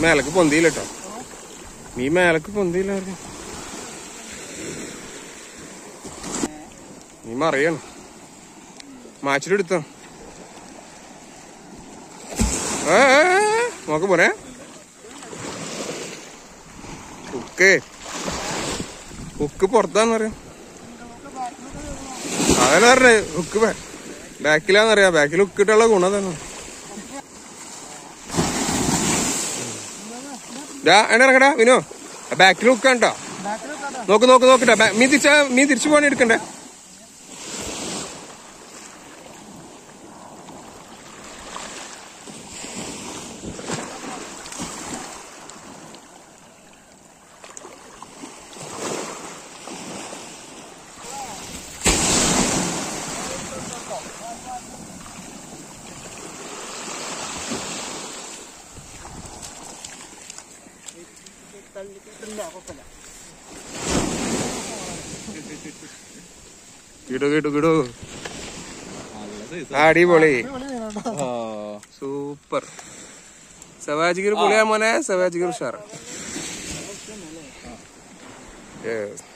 മേലക്ക് പൊന്തിയില്ല കേട്ടോ നീ മേലക്ക് പൊന്തിയില്ലായിരുന്നു നീ മറിയാണ് മാച്ചിലെടുത്തോ ഏ ഏ, ഏ, നോക്ക് പോരെ ഉക്ക് ഉക്ക് പുറത്താന്ന് പറയാം അതന്നെ പറഞ്ഞേ ഉക്ക് ബാക്കിലാന്നറിയാം ബാക്കിൽ ഉക്കിട്ടുള്ള ഗുണം തന്നെ ഡാ എന്നെ ഇറങ്ങടാ വിനോ ബാക്കിൽ ഉക്കാണ്ടോ നോക്ക് നോക്ക് നോക്കട്ടെ ബാ- മീൻ തിരിച്ച മീൻ തിരിച്ചു പോകാൻ എടുക്കണ്ടേ കിടു കിടു കിടു അടിപൊളി സൂപ്പർ സവാജിഗിർ പൊളിയാ മോനെ സവാജിഗിർ ഉഷാർ Yes.